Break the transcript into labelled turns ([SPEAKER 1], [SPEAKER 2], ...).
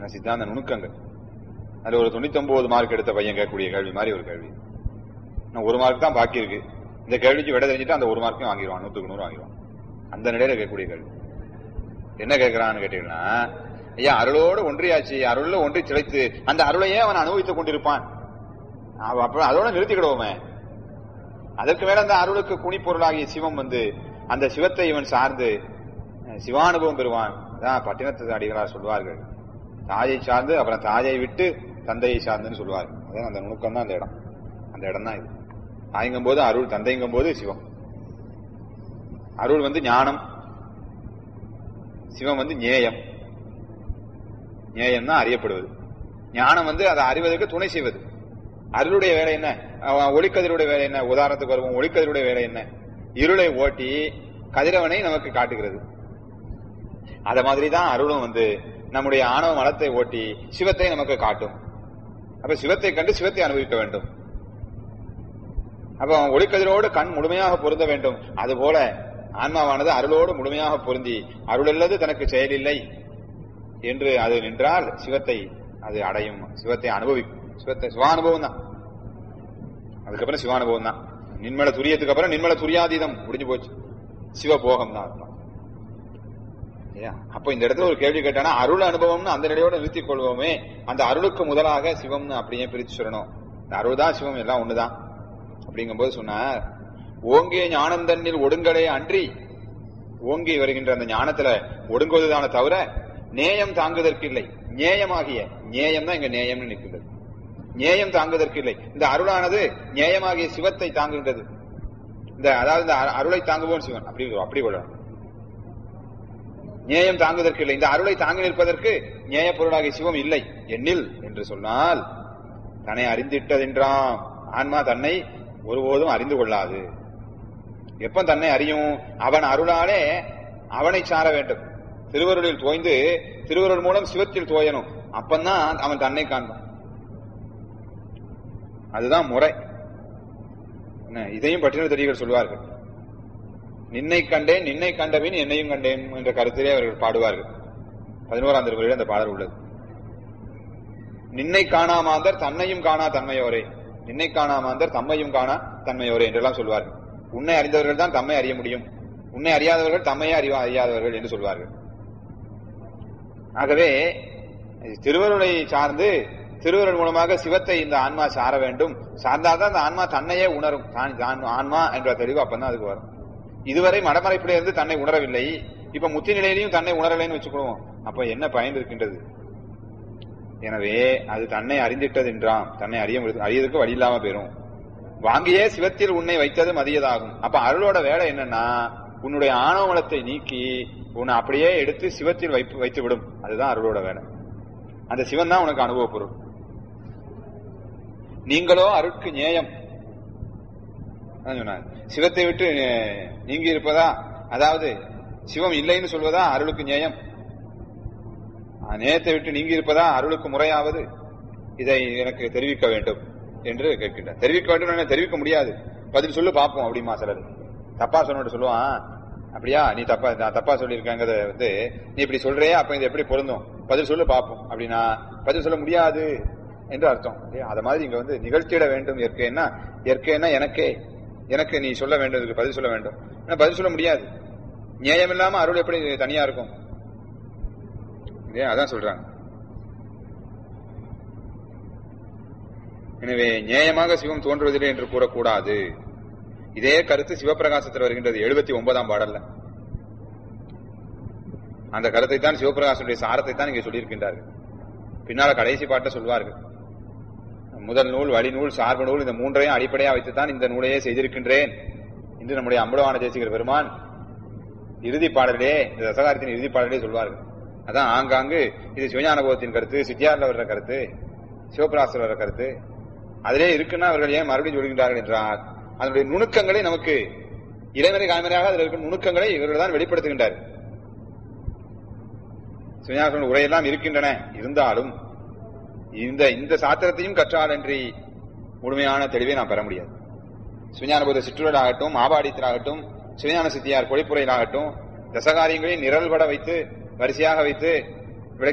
[SPEAKER 1] சித்தாந்த நுணுக்கங்கள் அதுல ஒரு தொண்ணூத்தி மார்க் எடுத்த பையன் கேட்கக்கூடிய கேள்வி மாதிரி ஒரு கேள்வி இன்னும் ஒரு மார்க் தான் பாக்கி இருக்கு இந்த கேள்விக்கு விட தெரிஞ்சுட்டு அந்த ஒரு மார்க்கையும் வாங்கிடுவான் நூத்துக்கு நூறு வாங்கிடுவான் அந்த நிலையில கேட்கக்கூடிய கேள்வி என்ன கேட்கிறான்னு கேட்டீங்கன்னா ஐயா அருளோடு ஒன்றியாச்சு அருள்ல ஒன்றி சிலைத்து அந்த அருளையே அவன் அனுபவித்துக் கொண்டிருப்பான் அவன் அப்ப அதோட நிறுத்திக்கிடுவோமே அதற்கு மேல அந்த அருளுக்கு குணிப்பொருளாகிய சிவம் வந்து அந்த சிவத்தை இவன் சார்ந்து அஹ், சிவானுபவம் பெறுவான் அதான் பட்டினத்து அடிகளார் சொல்வார்கள் தாயை சார்ந்து அப்புறம் தாயை விட்டு தந்தையை சார்ந்துன்னு சொல்லுவார்கள் அதான் அந்த நுணுக்கம் தான் அந்த இடம் அந்த இடம் தான் இது தாய்ங்கும் போது அருள் தந்தைங்கும் போது சிவம் அருள் வந்து ஞானம் சிவம் வந்து ஞேயம் ஞேயம் தான் அறியப்படுவது ஞானம் வந்து அதை அறிவதற்கு துணை செய்வது அருளுடைய வேலை என்ன அவன் ஒளிக்கதிருடைய வேலை என்ன உதாரணத்துக்கு வருவோம் ஒளிக்கதிருடைய வேலை என்ன இருளை ஓட்டி கதிரவனை நமக்கு காட்டுகிறது அத மாதிரி தான் அருளும் வந்து நம்முடைய ஆணவ மலத்தை ஓட்டி சிவத்தை நமக்கு காட்டும் அப்ப சிவத்தை கண்டு சிவத்தை அனுபவிக்க வேண்டும் அப்ப அவன் ஒளிக்கதிரோடு கண் முழுமையாக பொருந்த வேண்டும் அதுபோல ஆன்மாவானது அருளோடு முழுமையாக பொருந்தி அருளல்லது தனக்கு செயலில்லை என்று அது நின்றால் சிவத்தை அது அடையும் சிவத்தை அனுபவிக்கும் சிவத்தை சிவானுபவம் தான் அதுக்கப்புறம் சிவானுபவம் தான் நின்மல துரியத்துக்கு அப்புறம் நின்மல துரியாதீதம் முடிஞ்சு போச்சு சிவபோகம் தான் அர்த்தம் இல்லையா? அப்ப இந்த இடத்துல ஒரு கேள்வி கேட்டானா அருள் அனுபவம்னு அந்த நிலையோட நிறுத்திக் கொள்வோமே அந்த அருளுக்கு முதலாக சிவம்னு அப்படியே பிரித்து சொல்லணும் இந்த அருள் தான் சிவம் எல்லாம் ஒண்ணுதான் அப்படிங்கும்போது சொன்னார் ஓங்கிய ஞானம் தன்னில் ஒடுங்களே அன்றி ஓங்கி வருகின்ற அந்த ஞானத்துல ஒடுங்குவதுதான தவிர நேயம் தாங்குவதற்கு இல்லை நேயமாகிய நேயம் தான் இங்க நேயம்னு நிற்கின்றது நேயம் தாங்குவதற்கு இல்லை இந்த அருளானது நேயமாகிய சிவத்தை தாங்குகின்றது இந்த அதாவது இந்த அரு- அருளை தாங்குவோம் சிவன் அப்படி அப்படி கொள்ளணும் நேயம் தாங்குவதற்கு இல்லை இந்த அருளை தாங்கி நிற்பதற்கு நேய பொருளாகிய சிவம் இல்லை எண்ணில் என்று சொன்னால் தன்னை அறிந்திட்டதென்றாம் ஆன்மா தன்னை ஒருபோதும் அறிந்து கொள்ளாது எப்ப தன்னை அறியும் அவன் அருளாலே அவனை சார வேண்டும் திருவருளில் தோய்ந்து திருவருள் மூலம் சிவத்தில் தோயணும் அப்பந்தான் அவன் தன்னை காண்பான் அதுதான் முறை என்ன, இதையும் பட்டினத்தடிகள் சொல்வார்கள் நின்னை கண்டேன் நின்னை கண்டபின் என்னையும் கண்டேன் என்ற கருத்திலே அவர்கள் பாடுவார்கள் பதினோராம் திருமுறையில் அந்த பாடல் உள்ளது நின்னை காணாமாந்தர் தன்னையும் காணா தன்மையோரே நின்னை காணாமாந்தர் தம்மையும் காணா தன்மையோரே என்றெல்லாம் சொல்வார்கள் உன்னை அறிந்தவர்கள் தான் தம்மை அறிய முடியும் உன்னை அறியாதவர்கள் தம்மையே அறிவா அறியாதவர்கள் என்று சொல்வார்கள் ஆகவே திருவருளை சார்ந்து திருவருள் மூலமாக சிவத்தை இந்த ஆன்மா சார வேண்டும் சார்ந்தால்தான் அந்த ஆன்மா தன்னையே உணரும் தான் தான் ஆன்மா என்ற தெளிவு அப்பதான் அதுக்கு வரும் இதுவரை மடமறைப்பிலே இருந்து தன்னை உணரவில்லை இப்ப முத்தி நிலையிலையும் தன்னை உணரலைன்னு வச்சுக்கிடுவோம் அப்ப என்ன பயன் இருக்கின்றது எனவே அது தன்னை அறிந்திட்டது என்றாம் தன்னை அறிய முடியாது அறியதுக்கு வழி இல்லாம போயிரும் வாங்கியே சிவத்தில் உன்னை வைத்தது மதியதாகும் அப்ப அருளோட வேலை என்னன்னா உன்னுடைய ஆணவமலத்தை நீக்கி உன்னை அப்படியே எடுத்து சிவத்தில் வைப்பு வைத்து விடும் அதுதான் அருளோட வேலை அந்த சிவன் தான் உனக்கு அனுபவ பொருள் நீங்களோ அருட்கு நேயம் அதான் சொன்னார் சிவத்தை விட்டு அஹ், நீங்கி இருப்பதா அதாவது சிவம் இல்லைன்னு சொல்வதா அருளுக்கு நேயம் அஹ், நேயத்தை விட்டு நீங்கி இருப்பதா அருளுக்கு முறையாவது இதை எனக்கு தெரிவிக்க வேண்டும் என்று கேட்கின்றார் தெரிவிக்க வேண்டும் என தெரிவிக்க முடியாது பதில் சொல்லு பார்ப்போம் அப்படிமா சிலர் தப்பா சொன்னிட்டு சொல்லுவான் அப்படியா நீ தப்பா நான் தப்பா சொல்லியிருக்காங்கிறத வந்து நீ இப்படி சொல்றியே அப்ப இது எப்படி பொருந்தும் பதில் சொல்லு பார்ப்போம் அப்படின்னா பதில் சொல்ல முடியாது என்று அர்த்தம் இல்லையா? அத மாதிரி இங்க வந்து நிகழ்த்திட வேண்டும் இயற்கைன்னா இயற்கைன்னா எனக்கே எனக்கு நீ சொல்ல வேண்டும் இதுக்கு பதில் சொல்ல வேண்டும் ஆனா பதில் சொல்ல முடியாது நியாயம் இல்லாம அருள் எப்படி தனியா இருக்கும் இல்லையா அதான் சொல்றாங்க எனவே நியாயமாக சிவம் தோன்றுவதில்லை என்று கூறக்கூடாது இதே கருத்து சிவபிரகாசத்தில் வருகின்றது எழுபத்தி ஒன்பதாம் பாடல்ல அந்த கருத்தை தான் சிவபிரகாசனுடைய சாரத்தை தான் இங்கே சொல்லியிருக்கின்றார்கள் பின்னால கடைசி பாட்டை சொல்வார்கள் முதல் நூல் வழிநூல் சார்பு நூல் இந்த மூன்றையும் அடிப்படையா வைத்துத்தான் இந்த நூலையே செய்திருக்கின்றேன் என்று நம்முடைய அம்பலவான தேசிகர் பெருமான் இறுதி பாடலே இந்த ரசகாரத்தின் இறுதி பாடலே சொல்வார்கள் அதான் ஆங்காங்கு இது சிவஞானபோகத்தின் கருத்து சித்தியாரில் வர்ற கருத்து சிவபிராசர் வர்ற கருத்து அதிலே இருக்குன்னா அவர்கள் ஏன் மறுபடியும் சொல்கின்றார்கள் என்றால் அதனுடைய நுணுக்கங்களை நமக்கு இறைவனை காய்மறையாக அதில் இருக்கும் நுணுக்கங்களை இவர்கள் தான் வெளிப்படுத்துகின்றார் சிவஞான உரையெல்லாம் இருக்கின்றன இருந்தாலும் இந்த இந்த சாத்திரத்தையும் கற்றாலன்றி முழுமையான தெளிவை நாம் பெற முடியாது சிவஞானபோத சிற்றுவலாகட்டும் ஆபாடித்தலாகட்டும் சிவஞான சித்தியார் பொழிப்புரையிலாகட்டும் தசகாரியங்களை நிரல்பட வைத்து வரிசையாக வைத்து